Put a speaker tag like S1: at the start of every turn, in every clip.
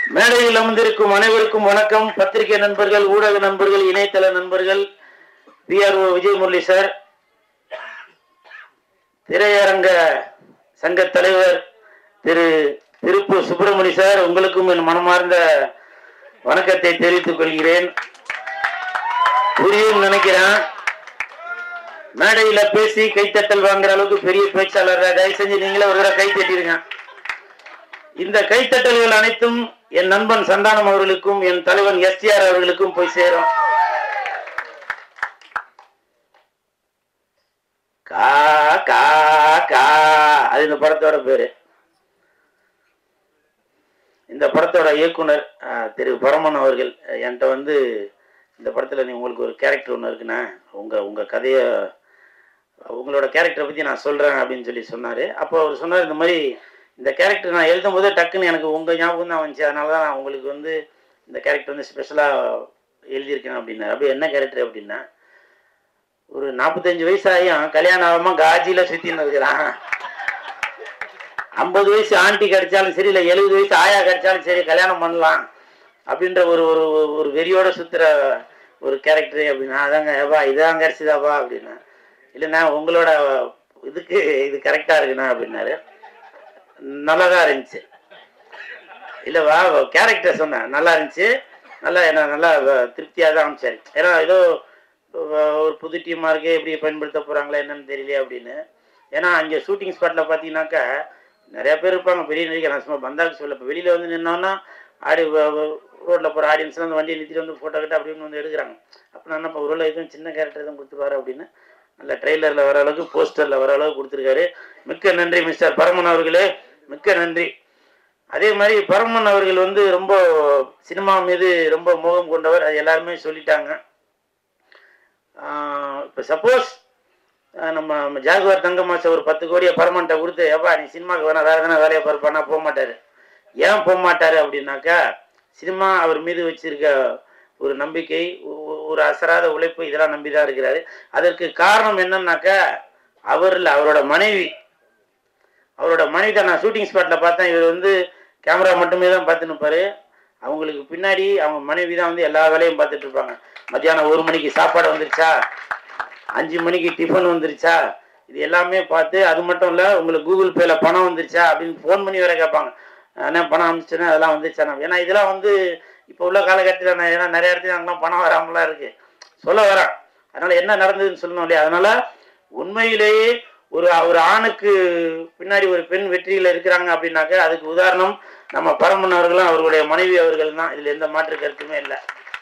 S1: மேடையில் அமர்ந்திருக்கும் அனைவருக்கும் வணக்கம் பத்திரிகை நண்பர்கள் ஊடக நண்பர்கள் இணையதள நண்பர்கள் பிஆர்ஓ விஜய் முரளி சார் திரையரங்க சங்க தலைவர் திரு திருப்பூர் சுப்பிரமணி சார் உங்களுக்கும் என் மனமார்ந்த வணக்கத்தை தெரிவித்துக் கொள்கிறேன் புரியும் நினைக்கிறேன் மேடையில பேசி கைத்தட்டல் வாங்குற அளவுக்கு பெரிய பேச்சாளர் தயவு செஞ்சு நீங்களே ஒரு தடவை கை தட்டிடுங்க இந்த கைத்தட்டல்கள் அனைத்தும் என் நண்பன் சந்தானம் அவர்களுக்கும் என் தலைவன் எஸ்டிஆர் அவர்களுக்கும் போய் சேரும் கா கா கா அது இந்த படத்தோட பேரு இந்த படத்தோட இயக்குனர் அஹ், திரு பரமன் அவர்கள் அஹ், என்கிட்ட வந்து இந்த படத்துல நீ உங்களுக்கு ஒரு கேரக்டர் ஒன்று இருக்குண்ணே உங்க உங்க கதையை உங்களோட கேரக்டரை பத்தி நான் சொல்றேன் அப்படின்னு சொல்லி சொன்னாரு அப்போ அவர் சொன்னார் இந்த மாதிரி இந்த கேரக்டர் நான் எழுதும் போதே டக்குன்னு எனக்கு உங்க ஞாபகம் தான் வந்துச்சு அதனால தான் நான் உங்களுக்கு வந்து இந்த கேரக்டர் வந்து ஸ்பெஷலாக எழுதியிருக்கேன் அப்படின்னாரு அப்படி என்ன கேரக்டர் அப்படின்னா ஒரு நாற்பத்தஞ்சு வயசாயும் கல்யாணம் ஆகாம காஜியில சுத்தின்னு இருக்கிறான் ஐம்பது வயசு ஆண்டி கிடைச்சாலும் சரி இல்லை எழுபது வயசு ஆயா கிடைச்சாலும் சரி கல்யாணம் பண்ணலாம் அப்படின்ற ஒரு ஒரு ஒரு வெறியோட சுத்துற ஒரு கேரக்டர் அப்படின்னா அதாங்க ஏப்பா இதான் கிடைச்சதாப்பா அப்படின்னா இல்லைண்ணா உங்களோட இதுக்கு இது கரெக்டாக இருக்குண்ணா அப்படின்னாரு நல்லா தான் இருந்துச்சு இல்லைவா கேரக்டர் சொன்னேன் நல்லா இருந்துச்சு நல்லா என்ன நல்லா திருப்தியாக தான் அமைச்சாரு ஏன்னா ஏதோ வ- ஒரு புது டீமாக இருக்கு எப்படி பயன்படுத்த போகிறாங்களா என்னன்னு தெரியலையே அப்படின்னு ஏன்னா அங்கே ஷூட்டிங் ஸ்பாட்டில் பார்த்தீங்கன்னாக்கா நிறைய பேர் இருப்பாங்க பெரிய நடிகை நான் சும்மா பந்தாக்கு சொல்ல இப்போ வெளியில் வந்து நின்னோன்னா ஆடி ரோட்டில் போகிற ஆடியன்ஸ்லாம் வந்து வண்டியை நிறுத்திட்டு வந்து ஃபோட்டோ கிட்ட அப்படின்னு வந்து எடுக்கிறாங்க அப்போ நான் என்ன ஒரு எதுவும் சின்ன கேரக்டர் எதுவும் கொடுத்துருவாரு அப்படின்னு நல்ல ட்ரெய்லரில் வர அளவுக்கு போஸ்டரில் வர அளவுக்கு கொடுத்துருக்காரு மிக்க நன்றி மிஸ்டர் பரமன் அவர்களே மிக்க நன்றி அதே மாதிரி பரமன் அவர்கள் வந்து ரொம்ப சினிமா மீது ரொம்ப மோகம் கொண்டவர் அது எல்லாருமே சொல்லிட்டாங்க இப்போ சப்போஸ் நம்ம நம்ம ஜாகுவார் தங்கமாச ஒரு பத்து கோடியை பரமன்ட்ட கொடுத்து எப்பா நீ சினிமாவுக்கு வேணா வேற எதனா வேலையை பார்ப்பானா போக மாட்டாரு ஏன் போக மாட்டாரு அப்படின்னாக்கா சினிமா அவர் மீது வச்சிருக்க ஒரு நம்பிக்கை ஒ- ஒ- ஒரு அசராத உழைப்பு இதெல்லாம் நம்பி தான் இருக்கிறாரு அதற்கு காரணம் என்னன்னாக்கா அவர் இல்லை அவரோட மனைவி அவரோட மனைவி தான் நான் ஷூட்டிங் ஸ்பாட்டில் பார்த்தேன் இவர் வந்து கேமரா மட்டுமே தான் பார்த்து நிற்பாரு அவங்களுக்கு பின்னாடி அவங்க மனைவி தான் வந்து எல்லா வேலையும் பார்த்துட்டு இருப்பாங்க மத்தியானம் ஒரு மணிக்கு சாப்பாடு வந்துருச்சா அஞ்சு மணிக்கு டிஃபன் வந்துருச்சா இது எல்லாமே பார்த்து அது மட்டும் இல்லை உங்களுக்கு கூகுள் பேல பணம் வந்துருச்சா அப்படின்னு ஃபோன் பண்ணி வேற கேட்பாங்க அண்ணா பணம் அனுப்பிச்சுன்னா அதெல்லாம் வந்துருச்சா ஏன்னா இதெல்லாம் வந்து இப்போ உள்ள காலகட்டத்தில் நான் ஏன்னா நிறைய இடத்துல அங்கெல்லாம் பணம் வராமலாம் இருக்கு சொல்ல வரேன் அதனால என்ன நடந்ததுன்னு சொல்லணும் இல்லையா அதனால உண்மையிலேயே ஒரு ஒரு ஆணுக்கு பின்னாடி ஒரு பெண் வெற்றியில் இருக்கிறாங்க அப்படின்னாக்க அதுக்கு உதாரணம் நம்ம பரமன் அவர்களும் அவர்களுடைய மனைவி அவர்கள் தான் இதுல எந்த மாற்று கருத்துமே இல்லை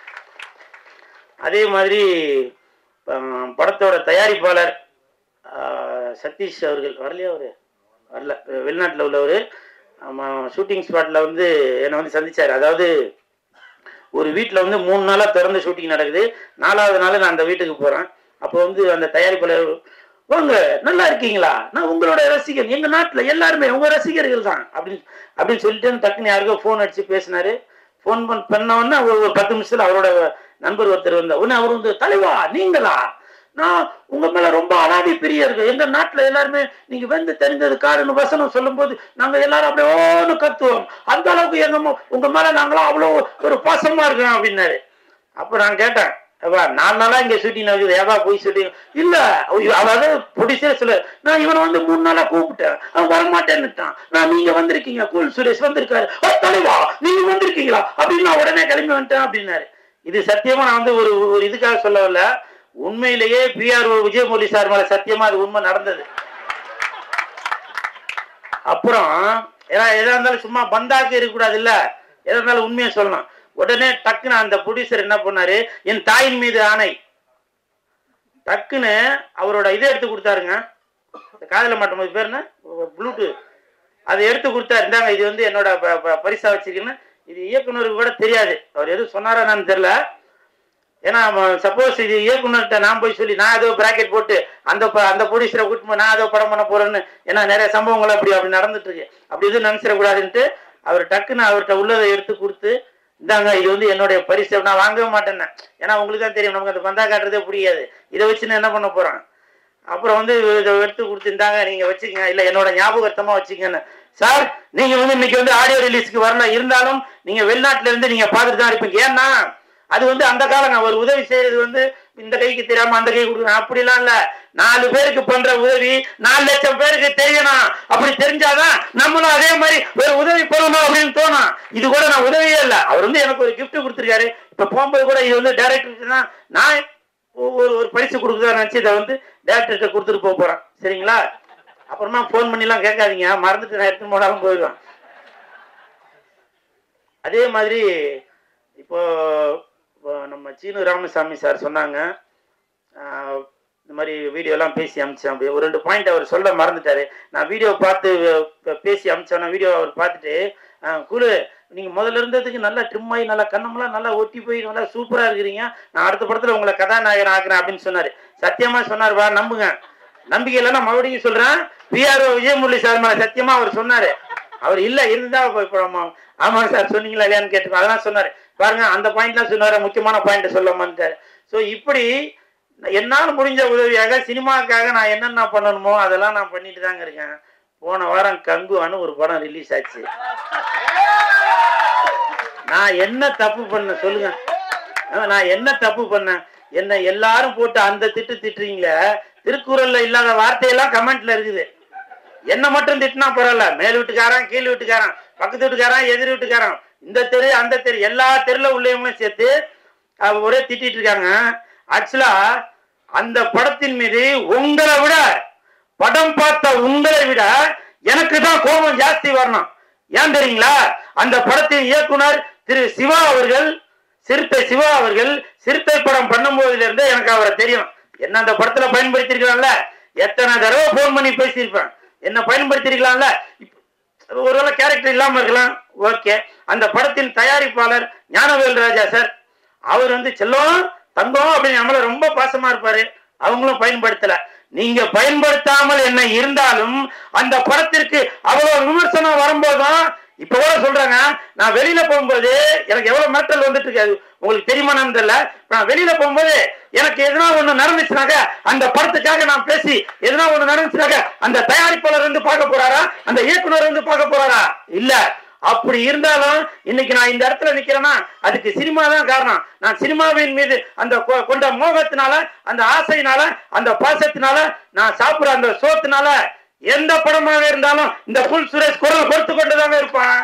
S1: அதே மாதிரி ஆஹ், படத்தோட தயாரிப்பாளர் ஆஹ், சதீஷ் அவர்கள் வரலையா அவரு வரல வெளிநாட்டில் உள்ளவர் ஷூட்டிங் ஸ்பாட்டில் வந்து என்னை வந்து சந்திச்சார் அதாவது ஒரு வீட்டில் வந்து மூணு நாளாக திறந்து ஷூட்டிங் நடக்குது நாலாவது நாள் நான் அந்த வீட்டுக்கு போகிறேன் அப்போ வந்து அந்த தயாரிப்பாளர் வாங்க நல்லா இருக்கீங்களா நான் உங்களோட ரசிகன் எங்க நாட்டுல எல்லாருமே உங்க ரசிகர்கள் தான் அப்படின்னு அப்படின்னு சொல்லிட்டு டக்குன்னு யாருக்கோ ஃபோன் அடிச்சு பேசினாரு ஃபோன் பண்ண பண்ணவொன்னே ஒரு ஒரு பத்து நிமிஷத்துல அவரோட நண்பர் ஒருத்தர் வந்தார் உடனே அவர் வந்து தலைவா நீங்களா நான் உங்க மேல ரொம்ப அனாதி பிரியர்கள் எங்க நாட்டுல எல்லாருமே நீங்க வந்து தெரிஞ்சது காரணம் வசனம் சொல்லும்போது நாங்க எல்லாரும் அப்படியே ஓன்னு கத்துவோம் அந்த அளவுக்கு எங்க ம- உங்க மேல நாங்களாம் அவ்வளவு ஒரு பாசமா இருக்கோம் அப்படின்னாரு அப்ப நான் கேட்டேன் ஏப்பா நாலு நாளா இங்க ஷூட்டிங் நடக்குது ஏவா போய் ஷூட்டிங் இல்ல ஐயோ, அதாவது ப்ரொடியூசர் சொல்ல நான் இவனை வந்து மூணு நாளா கூப்பிட்டேன் அவன் வரமாட்டேன்னுட்டான் நான் நீங்க வந்திருக்கீங்க கூல் சுரேஷ் வந்திருக்காரு "ஓ, தலைவா நீங்க வந்திருக்கீங்களா அப்படின்னு நான் உடனே கிளம்பி வந்துட்டேன் அப்படின்னாரு இது சத்தியமா நான் வந்து ஒரு ஒரு இதுக்காக சொல்ல வரல உண்மையிலேயே பிஆர்ஓ விஜயமுரளி சார் மேல சத்தியமா அது உண்மை நடந்தது அப்புறம் ஏன்னா எதா இருந்தாலும் சும்மா பந்தாக்கு இருக்கக்கூடாது இல்ல எதா இருந்தாலும் உண்மையை சொல்லணும் உடனே டக்குன்னு அந்த ப்ரொடியூசர் என்ன பண்ணாரு என் தாயின் மீது ஆணை டக்குன்னு அவரோட இதை எடுத்து கொடுத்தாருங்க இந்த காதல மாட்டும் போது பேர் என்ன ப்ளூடூத் அதை எடுத்து கொடுத்தாரு இந்தாங்க இது வந்து என்னோட ப- ப- பரிசா வச்சிருக்கேன்னு இது இயக்குனருக்கு கூட தெரியாது அவர் எதுவும் சொன்னாரா என்னன்னு தெரியல ஏன்னா சப்போஸ் இது இயக்குனர்கிட்ட நான் போய் சொல்லி நான் ஏதோ பிராக்கெட் போட்டு அந்த ப- அந்த ப்ரொடியூசரை கூட்டு போய் நான் ஏதோ படம் பண்ண போறேன்னு ஏன்னா நிறைய சம்பவங்கள் அப்படி அப்படி நடந்துட்டு இருக்கு அப்படி எதுவும் நினைச்சிடக்கூடாதுன்ட்டு அவர் டக்குன்னு அவர்கிட்ட உள்ளதை எடுத்து கொடுத்து இந்தாங்க இது வந்து என்னுடைய பரிசு நான் வாங்கவே மாட்டேன்னேன் ஏன்னா உங்களுக்கு தான் தெரியும் நமக்கு அந்த பந்தா காட்டுறதே புரியாது இதை வச்சு நான் என்ன பண்ண போறேன் அப்புறம் வந்து இதை எடுத்து கொடுத்துருந்தாங்க நீங்க வச்சுக்கங்க இல்ல என்னோட ஞாபகத்தமா வச்சுக்கங்கன்னு சார் நீங்க வந்து இன்னைக்கு வந்து ஆடியோ ரிலீஸ்க்கு வரல இருந்தாலும் நீங்க வெளிநாட்டுல இருந்து நீங்க பார்த்துட்டு தான் இருப்பீங்க ஏன்னா அது வந்து அந்த காலங்க ஒரு உதவி செய்யறது வந்து இந்த கைக்கு தெரியாம அந்த கை கொடுக்கணும் அப்படிலாம் இல்ல நாலு பேருக்கு பண்ற உதவி நாலு லட்சம் பேருக்கு தெரியணும் அப்படி தெரிஞ்சாதான் நம்மளும் அதே மாதிரி ஒரு உதவி பண்ணணும் அப்படின்னு தோணும் இது கூட நான் உதவியே இல்லை அவர் வந்து எனக்கு ஒரு gift கொடுத்துருக்காரு இப்ப போகும்போது கூட இது வந்து டைரக்டர் தான் நான் ஒரு ஒரு பரிசு கொடுக்குறதா நினைச்சு இதை வந்து டேரக்டர்கிட்ட கொடுத்துட்டு போக போறேன் சரிங்களா அப்புறமா ஃபோன் பண்ணிலாம் கேட்காதீங்க மறந்துட்டு நான் எடுத்துன்னு போனாலும் போயிடுவேன் அதே மாதிரி இப்போ இப்போ நம்ம சீனு ராமசாமி சார் சொன்னாங்க ஆஹ், இந்த மாதிரி வீடியோலாம் பேசி அமிச்சேன் அப்படி ஒரு ரெண்டு பாயிண்ட் அவர் சொல்ல மறந்துட்டாரு நான் வீடியோ பார்த்து அஹ், பேசி அமிச்சோன்னா வீடியோ அவர் பார்த்துட்டு ஆஹ், குரு நீங்க முதல்ல இருந்ததுக்கு நல்லா ட்ரிம் ஆகி நல்லா கண்ணமெல்லாம் நல்லா ஒட்டி போய் நல்லா சூப்பரா இருக்கிறீங்க நான் அடுத்த படத்துல உங்களை கதாநாயகன் ஆக்குறேன் அப்படின்னு சொன்னாரு சத்தியமா சொன்னார் வா நம்புங்க நம்பிக்கை இல்லைன்னா மறுபடியும் சொல்றேன் பிஆர்ஓ விஜயமுரளி சார் மேல சத்தியமா அவர் சொன்னாரு அவர் இல்ல இருந்தா இப்ப இப்ப ஆமா ஆமா சார் சொன்னீங்களா இல்லையான்னு கேட்டு அதெல்லாம் சொன்னாரு பாருங்க அந்த பாயிண்ட்லாம் சொன்னாரு முக்கியமான பாயிண்ட் சொல்ல மாட்டாரு ஸோ இப்படி என்னால் முடிஞ்ச உதவியாக சினிமாக்காக நான் என்னென்ன பண்ணணுமோ அதெல்லாம் நான் பண்ணிட்டு தாங்க இருக்கேன் போன வாரம் கங்குவான்னு ஒரு படம் ரிலீஸ் ஆச்சு நான் என்ன தப்பு பண்ண சொல்லுங்க ஆ, நான் என்ன தப்பு பண்ணேன் என்ன எல்லாரும் போட்டு அந்த திட்டு திட்டுறீங்களே திருக்குறள்ல இல்லாத வார்த்தையெல்லாம் கமெண்ட்ல இருக்குது என்ன மட்டும் திட்டினா பரவாயில்ல மேல் வீட்டுக்காரன் கீழ் வீட்டுக்காரன் பக்கத்து வீட்டுக்காரன் எதிர் வீட்டுக்காரன் இந்த தெரு அந்த தெரு எல்லா தெருல உள்ளவங்களும் சேர்த்து அவ ஒரே திட்டிட்டு இருக்காங்க ஆக்சுவலா அந்த படத்தின் மீது உங்களை விட படம் பார்த்த உங்களை விட எனக்கு தான் கோபம் ஜாஸ்தி வரணும் ஏன் தெரியுங்களா அந்த படத்தின் இயக்குனர் திரு சிவா அவர்கள் சிறுத்தை சிவா அவர்கள் சிறுத்தை படம் பண்ணும் போதுல இருந்தே எனக்கு அவரை தெரியும் என்ன அந்த படத்துல பயன்படுத்திருக்கலாம்ல எத்தனை தடவை போன் பண்ணி பேசியிருப்பேன் என்ன பயன்படுத்திருக்கலாம்ல இப்ப ஒருவேளை கேரக்டர் இல்லாம இருக்கலாம் ஓகே அந்த படத்தின் தயாரிப்பாளர் ஞானவேல் ராஜா சார் அவர் வந்து செல்லம் தங்கம் அப்படின்னு நம்மள ரொம்ப பாசமா இருப்பாரு அவங்களும் பயன்படுத்தல நீங்க பயன்படுத்தாமல் என்ன இருந்தாலும் அந்த படத்திற்கு அவ்வளவு விமர்சனம் வரும்போதும் இப்ப கூட சொல்றாங்க நான் வெளியில போகும்போது எனக்கு எவ்வளவு மிரட்டல் வந்துட்டு இருக்காது உங்களுக்கு தெரியுமான்னு தெரியல இப்ப நான் வெளியில போகும்போது எனக்கு எதனா ஒண்ணு நடந்துச்சுனாக்க அந்த படத்துக்காக நான் பேசி எதனா ஒண்ணு நடந்துச்சுனாக்க அந்த தயாரிப்பாளர் வந்து பார்க்க போறாரா அந்த இயக்குனர் வந்து பார்க்க போறாரா இல்ல அப்படி இருந்தாலும் இன்னைக்கு நான் இந்த இடத்துல நிக்கிறேன்னா அதுக்கு சினிமா தான் காரணம் நான் சினிமாவின் மீது அந்த கொ- கொண்ட மோகத்தினால அந்த ஆசையினால அந்த பாசத்தினால நான் சாப்பிடுற அந்த சோத்தினால எந்த படமாக இருந்தாலும் இந்த புல் சுரேஷ் குரல் கொடுத்து கொண்டுதாங்க இருப்பான்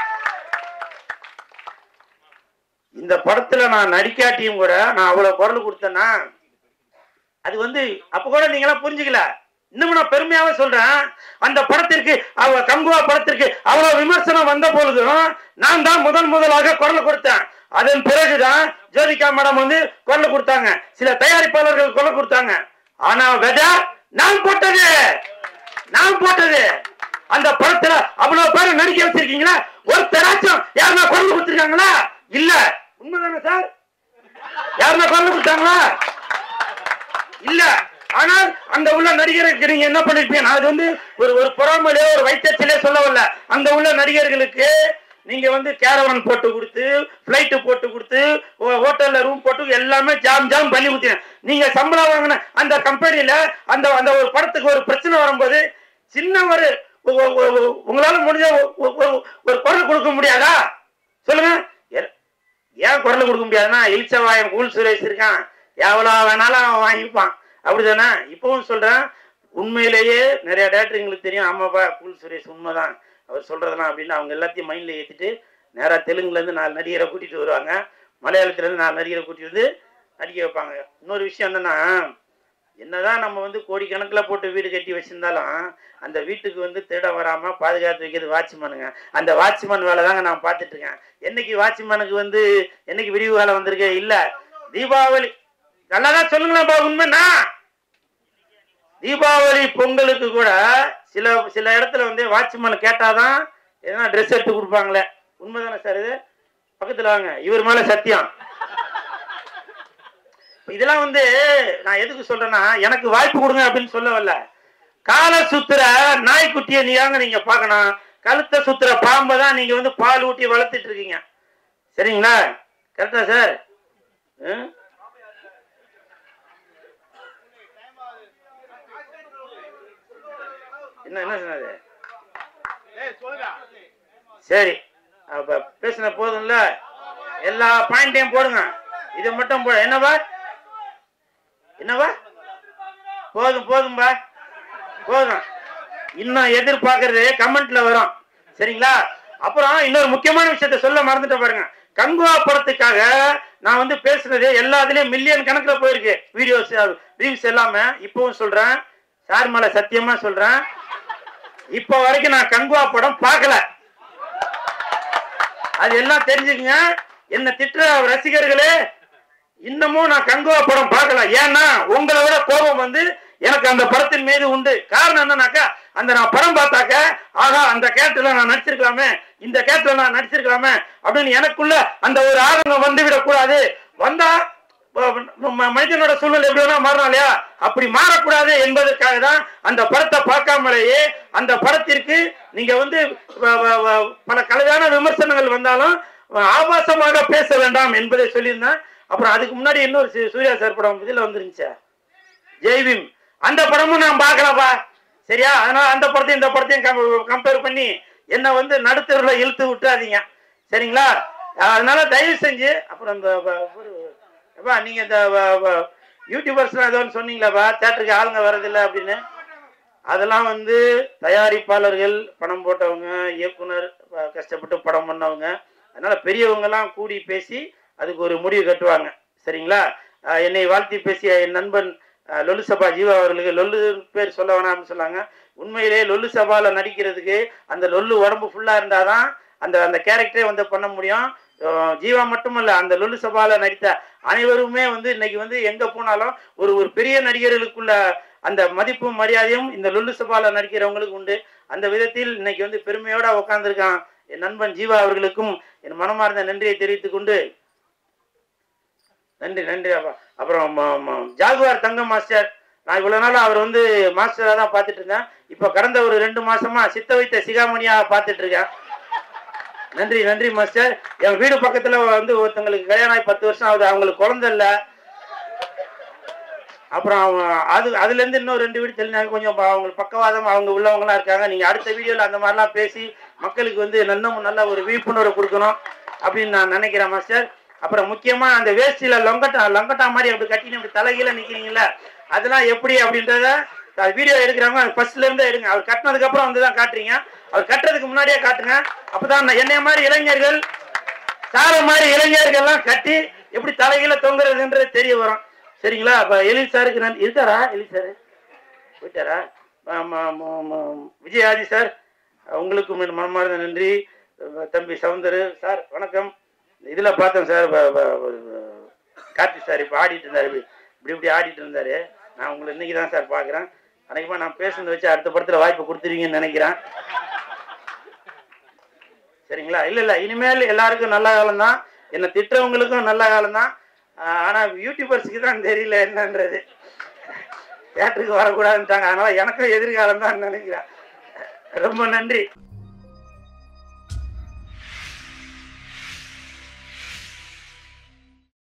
S1: இந்த படத்துல நான் நடிக்காட்டியும் கூட நான் அவ்வளவு குரல் கொடுத்தேன்னா அது வந்து அப்ப கூட நீங்களாம் புரிஞ்சுக்கல இன்னும் நான் பெருமையாவே சொல்றேன் அந்த படத்திற்கு அவ கங்குவா படத்திற்கு அவ்வளவு விமர்சனம் வந்த பொழுதும் நான் தான் முதன் முதலாக குரல் கொடுத்தேன் அதன் பிறகுதான் ஜோதிகா மேடம் வந்து குரல் கொடுத்தாங்க சில தயாரிப்பாளர்கள் குரல் கொடுத்தாங்க ஆனா வெதா நான் போட்டது நான் போட்டது அந்த படத்துல அவ்வளவு பேர் நடிக்க வச்சிருக்கீங்களா ஒருத்தராச்சும் யாருன்னா குரல் கொடுத்திருக்காங்களா இல்ல உண்மைதானே சார் யாருன்னா குரல் கொடுத்தாங்களா இல்ல ஆனால் அந்த உள்ள நடிகருக்கு நீங்க என்ன பண்ணிருப்பீங்க நான் அது வந்து ஒரு ஒரு பொறாமலே ஒரு வைத்தியத்திலே சொல்ல வரல அந்த உள்ள நடிகர்களுக்கு நீங்க வந்து கேரவன் போட்டு கொடுத்து பிளைட் போட்டு கொடுத்து ஹோ- ஹோட்டல்ல ரூம் போட்டு எல்லாமே ஜாம் ஜாம் பண்ணி கொடுத்தீங்க நீங்க சம்பளம் வாங்கின அந்த கம்பெனில அந்த அந்த ஒரு படத்துக்கு ஒரு பிரச்சனை வரும்போது சின்ன ஒரு ஒ- ஒ- ஒ- ஒ- உங்களால முடிஞ்ச ஒ- ஒ- ஒ- ஒரு குரல் கொடுக்க முடியாதா சொல்லுங்க எ- ஏன் குரல் கொடுக்க முடியாதுன்னா இளிச்சவாயம் கூல் சுரேஷ் இருக்கான் எவ்வளோ வேணாலும் அவன் வாங்கிப்பான் அப்படிதானே இப்பவும் சொல்றேன் உண்மையிலேயே நிறைய டேரக்டருங்களுக்கு தெரியும் ஆமாப்பா கூல் சுரேஷ் உண்மைதான் அவர் சொல்றதெல்லாம் அப்படின்னு அவங்க எல்லாத்தையும் மைண்ட்ல ஏத்திட்டு நேரா தெலுங்குல இருந்து நாலு நடிகரை கூட்டிட்டு வருவாங்க மலையாளத்துல இருந்து நாலு நடிகரை கூட்டிட்டு வந்து நடிக்க வைப்பாங்க இன்னொரு விஷயம் என்னன்னா என்னதான் நம்ம வந்து கோடிக்கணக்கில் போட்டு வீடு கட்டி வச்சிருந்தாலும் அந்த வீட்டுக்கு வந்து திருட வராம பாதுகாத்து வைக்கிறது வாட்ச்மேனுங்க அந்த வாட்ச்மேன் வேலை தாங்க நான் பார்த்துட்டு இருக்கேன் என்னைக்கு வாட்ச்மேனுக்கு வந்து என்னைக்கு விடிவு வேலை வந்திருக்கு இல்ல தீபாவளி நல்லாதான் சொல்லுங்களேன்ப்பா உண்மைன்னா தீபாவளி பொங்கலுக்கு கூட சில சில இடத்துல வந்து வாட்ச்மேன் கேட்டாதான் எதனா ட்ரெஸ் எடுத்து கொடுப்பாங்களே உண்மைதானே சார் இது பக்கத்துல வாங்க இவர் மேல சத்தியம் இதெல்லாம் வந்து நான் எதுக்கு சொல்றேன்னா எனக்கு வாய்ப்பு கொடுங்க அப்படின்னு சொல்ல வரல காலை சுத்துற நாய்க்குட்டியை நீங்க நீங்க பார்க்கணும் கழுத்தை சுத்துற பாம்பை தான் நீங்க வந்து பால் ஊட்டி வளர்த்துட்டு இருக்கீங்க சரிங்களா கரெக்டா சார் என்ன என்ன சொன்னது சரி அப்ப பேசின போதும்ல எல்லா பாயிண்டையும் போடுங்க இதை மட்டும் போ என்னவா என்னவா போதும் போதும்பா போதும் இன்னும் எதிர்பார்க்கறது கமெண்ட்ல வரும் சரிங்களா அப்புறம் இன்னொரு முக்கியமான விஷயத்த சொல்ல மறந்துட்ட பாருங்க கங்குவா படத்துக்காக நான் வந்து பேசுனது எல்லாத்துலயும் மில்லியன் கணக்குல போயிருக்கு வீடியோஸ் வியூஸ் எல்லாமே இப்பவும் சொல்றேன் சார் மேல சத்தியமா சொல்றேன் இப்ப வரைக்கும் நான் கங்குவா படம் பார்க்கல அது எல்லாம் தெரிஞ்சுக்கங்க என்ன திட்டுற ரசிகர்களே இன்னமும் நான் கங்குவா படம் பார்க்கல ஏன்னா உங்களை விட கோபம் வந்து எனக்கு அந்த படத்தின் மீது உண்டு காரணம் என்னன்னாக்கா அந்த நான் படம் பார்த்தாக்க ஆகா அந்த கேரக்டர்ல நான் நடிச்சிருக்கலாமே இந்த கேரக்டர்ல நான் நடிச்சிருக்கலாமே அப்படின்னு எனக்குள்ள அந்த ஒரு ஆதங்கம் வந்து விடக்கூடாது வந்தா ம- ம- மனிதனோட சூழ்நிலை எப்படி வேணா மாறலாம் இல்லையா அப்படி மாறக்கூடாது என்பதற்காக தான் அந்த படத்தை பார்க்காமலேயே அந்த படத்திற்கு நீங்க வந்து வ- வ- வ- பல கலவையான விமர்சனங்கள் வந்தாலும் ஆபாசமாக பேச வேண்டாம் என்பதை சொல்லியிருந்தேன் அப்புறம் அதுக்கு முன்னாடி இன்னொரு சு- சூர்யா சார் படம் இதுல வந்துருந்துச்சா ஜெய்பீம் அந்த படமும் நான் பார்க்கலப்பா சரியா அதனால அந்த படத்தையும் இந்த படத்தையும் கம்பேர் பண்ணி என்ன வந்து நடுத்தருல இழுத்து விட்டுறாதீங்க சரிங்களா அதனால தயவு செஞ்சு அப்புறம் இந்த வ- ஒரு- அப்பா நீங்க இந்த வ- வ- யூடியூபர்ஸ்லாம் ஏதோ ஒன்று சொன்னீங்களாப்பா தேட்டருக்கு ஆளுங்க வர்றதில்லை அப்படின்னு அதெல்லாம் வந்து தயாரிப்பாளர்கள் பணம் போட்டவங்க இயக்குனர் அஹ், கஷ்டப்பட்டு படம் பண்ணவங்க அதனால பெரியவங்கெல்லாம் கூடி பேசி அதுக்கு ஒரு முடிவு கட்டுவாங்க சரிங்களா அஹ், என்னை வாழ்த்தி பேசிய என் நண்பன் அஹ், லொல்லு சபா ஜீவா அவர்களுக்கு லொல்லு பேர் சொல்ல வேணாம்னு சொன்னாங்க உண்மையிலே லொல்லு சபால நடிக்கிறதுக்கு அந்த லொல்லு உடம்பு ஃபுல்லா இருந்தாதான் அந்த அந்த கேரக்டரே வந்து பண்ண முடியும் அஹ், ஜீவா மட்டுமல்ல அந்த லொல்லு சபால நடித்த அனைவருமே வந்து இன்னைக்கு வந்து எங்க போனாலும் ஒரு ஒரு பெரிய நடிகர்களுக்குள்ள அந்த மதிப்பும் மரியாதையும் இந்த லொல்லு சபால நடிக்கிறவங்களுக்கு உண்டு அந்த விதத்தில் இன்னைக்கு வந்து பெருமையோட உட்கார்ந்திருக்கான் என் நண்பன் ஜீவா அவர்களுக்கும் என் மனமார்ந்த நன்றியை தெரிவித்துக் கொண்டு நன்றி நன்றி அப்பா அப்புறம் ம- ம- ஜாகுவார் தங்கம் மாஸ்டர் நான் இவ்வளவு நாள் அவர் வந்து மாஸ்டரா தான் பார்த்துட்டு இருந்தேன் இப்ப கடந்த ஒரு ரெண்டு மாசமா சித்த வைத்த சிகாமணியா பார்த்துட்டு இருக்கேன் நன்றி நன்றி மாஸ்டர் என் வீடு பக்கத்துல வந்து ஒருத்தங்களுக்கு கல்யாணம் ஆகி பத்து வருஷம் ஆகுது அவங்களுக்கு குழந்தை இல்ல அப்புறம் அவங்க அது அதுல இருந்து இன்னும் ரெண்டு வீடு தெரிஞ்சாங்க கொஞ்சம் ப- அவங்களுக்கு பக்கவாதம் அவங்க உள்ளவங்களாம் இருக்காங்க நீங்க அடுத்த வீடியோல அந்த மாதிரிலாம் பேசி மக்களுக்கு வந்து இன்னும் நல்ல ஒரு விழிப்புணர்வு கொடுக்கணும் அப்படின்னு நான் நினைக்கிறேன் மாஸ்டர் அப்புறம் முக்கியமா அந்த வேஷ்டியில லொங்கட்டா லொங்கட்டா மாதிரி அப்படி கட்டின்னு அப்படி தலைகீழ நிக்கிறீங்கல்ல அதெல்லாம் எப்படி அப்படின்றத வீடியோ எடுக்கிறவங்க ஃபர்ஸ்ட்ல இருந்தே எடுங்க அவர் கட்டினதுக்கு அப்புறம் வந்து தான் காட்டுறீங்க அவர் கட்டுறதுக்கு முன்னாடியே காட்டுங்க அப்பதான் நான் என்னைய மாதிரி இளைஞர்கள் சார மாதிரி இளைஞர்கள்லாம் கட்டி எப்படி தலைகீழ தொங்குறதுன்றது தெரிய வரும் சரிங்களா அப்ப எலி சாருக்கு நான் இருக்காரா எலி சார் போயிட்டாரா ஆமா, ஆமா, ஆமா. விஜயாதி சார் உங்களுக்கும் என் மனமார்ந்த நன்றி தம்பி சவுந்தரு சார் வணக்கம் இதுல பார்த்தேன் சார் ப- ப- ஒரு கார்த்தி சார் இப்போ ஆடிட்டு இருந்தாரு இப்படி இப்படி இப்படி ஆடிட்டு இருந்தாரு நான் உங்களை இன்னைக்கு தான் சார் பார்க்குறேன் அன்னைக்குமா நான் பேசுனதை வச்சு அடுத்த படத்துல வாய்ப்பு கொடுத்துருவீங்கன்னு நினைக்கிறேன் சரிங்களா இல்ல இல்ல இனிமேல் எல்லாருக்கும் நல்ல காலம் தான் என்ன திட்டுறவங்களுக்கும் நல்ல காலம் தான் ஆனா யூடியூபர்ஸ்க்கு தான் தெரியல என்னன்றது தேட்டருக்கு வரக்கூடாதுன்ட்டாங்க அதனால எனக்கும் எதிர்காலம் தான் நினைக்கிறேன் ரொம்ப நன்றி